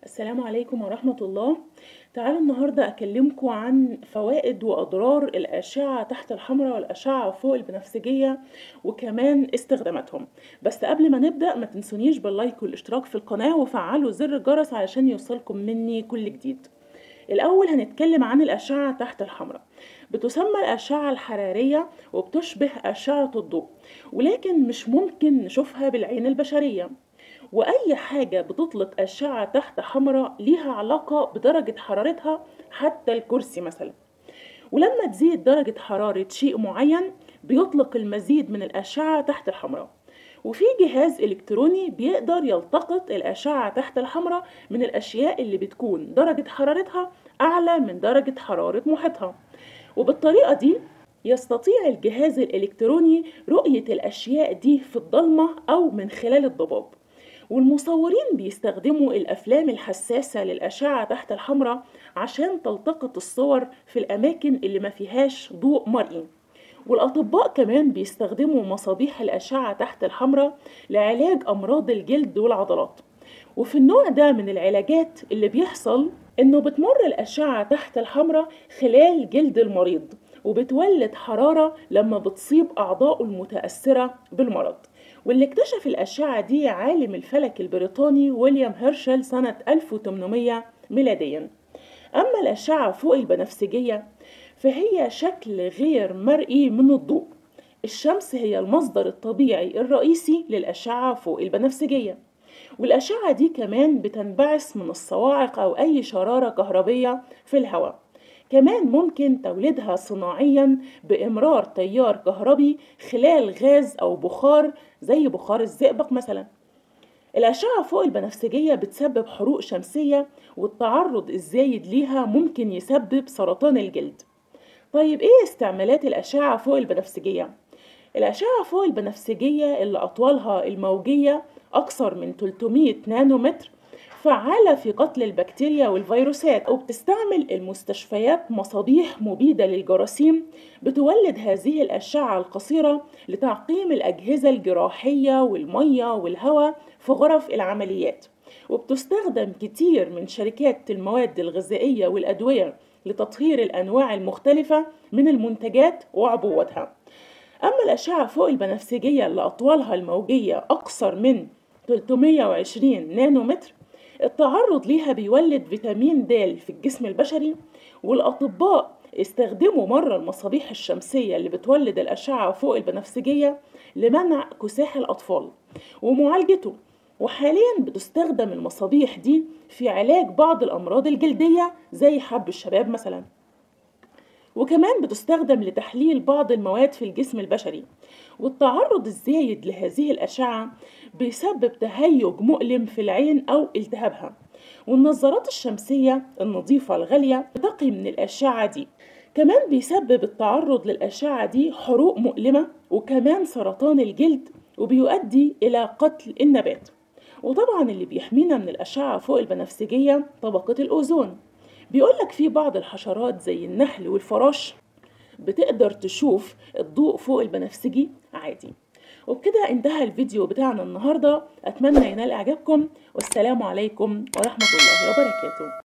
السلام عليكم ورحمة الله تعالوا النهاردة أكلمكم عن فوائد وأضرار الأشعة تحت الحمراء والأشعة فوق البنفسجية وكمان استخداماتهم بس قبل ما نبدأ ما تنسونيش باللايك والاشتراك في القناة وفعلوا زر الجرس علشان يوصلكم مني كل جديد الأول هنتكلم عن الأشعة تحت الحمراء بتسمى الأشعة الحرارية وبتشبه أشعة الضوء ولكن مش ممكن نشوفها بالعين البشرية وأي حاجة بتطلق أشعة تحت حمراء ليها علاقة بدرجة حرارتها حتى الكرسي مثلا ولما تزيد درجة حرارة شيء معين بيطلق المزيد من الأشعة تحت الحمراء وفي جهاز إلكتروني بيقدر يلتقط الأشعة تحت الحمراء من الأشياء اللي بتكون درجة حرارتها أعلى من درجة حرارة محيطها وبالطريقة دي يستطيع الجهاز الإلكتروني رؤية الأشياء دي في الضلمة أو من خلال الضباب والمصورين بيستخدموا الأفلام الحساسة للأشعة تحت الحمراء عشان تلتقط الصور في الأماكن اللي ما فيهاش ضوء مرئي والأطباء كمان بيستخدموا مصابيح الأشعة تحت الحمراء لعلاج أمراض الجلد والعضلات وفي النوع ده من العلاجات اللي بيحصل إنه بتمر الأشعة تحت الحمراء خلال جلد المريض وبتولد حرارة لما بتصيب أعضائه المتأثرة بالمرض واللي اكتشف الأشعة دي عالم الفلك البريطاني ويليام هيرشل سنة 1800 ميلاديا أما الأشعة فوق البنفسجية فهي شكل غير مرئي من الضوء الشمس هي المصدر الطبيعي الرئيسي للأشعة فوق البنفسجية والأشعة دي كمان بتنبعث من الصواعق أو أي شرارة كهربية في الهواء كمان ممكن توليدها صناعيا بإمرار تيار كهربي خلال غاز أو بخار زي بخار الزئبق مثلا الأشعة فوق البنفسجية بتسبب حروق شمسية والتعرض الزايد ليها ممكن يسبب سرطان الجلد طيب إيه استعمالات الأشعة فوق البنفسجية؟ الأشعة فوق البنفسجية اللي أطوالها الموجية أكثر من 300 نانومتر فعالة في قتل البكتيريا والفيروسات وبتستعمل المستشفيات مصابيح مبيدة للجراثيم بتولد هذه الأشعة القصيرة لتعقيم الأجهزة الجراحية والمية والهواء في غرف العمليات وبتستخدم كتير من شركات المواد الغذائية والأدوية لتطهير الأنواع المختلفة من المنتجات وعبوتها أما الأشعة فوق البنفسجية اللي أطوالها الموجية أقصر من 320 نانومتر التعرض ليها بيولد فيتامين د في الجسم البشري والأطباء استخدموا مرة المصابيح الشمسية اللي بتولد الأشعة فوق البنفسجية لمنع كساح الأطفال ومعالجته وحاليا بتستخدم المصابيح دي في علاج بعض الأمراض الجلدية زي حب الشباب مثلا وكمان بتستخدم لتحليل بعض المواد في الجسم البشري والتعرض الزايد لهذه الأشعة بيسبب تهيج مؤلم في العين أو التهابها والنظارات الشمسية النظيفة الغالية بتقي من الأشعة دي كمان بيسبب التعرض للأشعة دي حروق مؤلمة وكمان سرطان الجلد وبيؤدي إلى قتل النبات وطبعا اللي بيحمينا من الأشعة فوق البنفسجية طبقة الأوزون بيقولك في بعض الحشرات زي النحل والفراش بتقدر تشوف الضوء فوق البنفسجي عادي وبكده انتهى الفيديو بتاعنا النهاردة أتمنى ينال إعجابكم والسلام عليكم ورحمة الله وبركاته